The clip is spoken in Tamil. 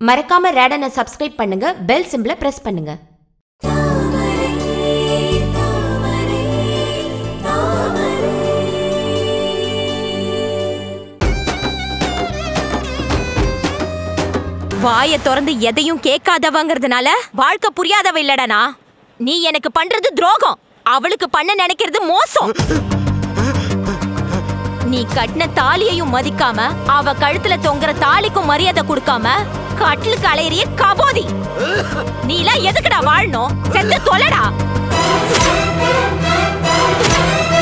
மறக்காம ரேடனை சப்ஸ்கிரைப் பண்ணுங்க பெல் சிம்பிளை பிரஸ் பண்ணுங்க வாய திறந்து எதையும் கேட்காதவங்கிறதுனால வாழ்க்கை புரியாதவ இல்லடனா நீ எனக்கு பண்றது துரோகம் அவளுக்கு பண்ண நினைக்கிறது மோசம் நீ கட்டின தாலியையும் மதிக்காம அவ கழுத்துல தொங்குற தாலிக்கும் மரியாதை கொடுக்காம கட்டிலுக்கு அலையறிய கபோதி நீ எல்லாம் எதுக்குடா வாழணும் செத்து தொலைடா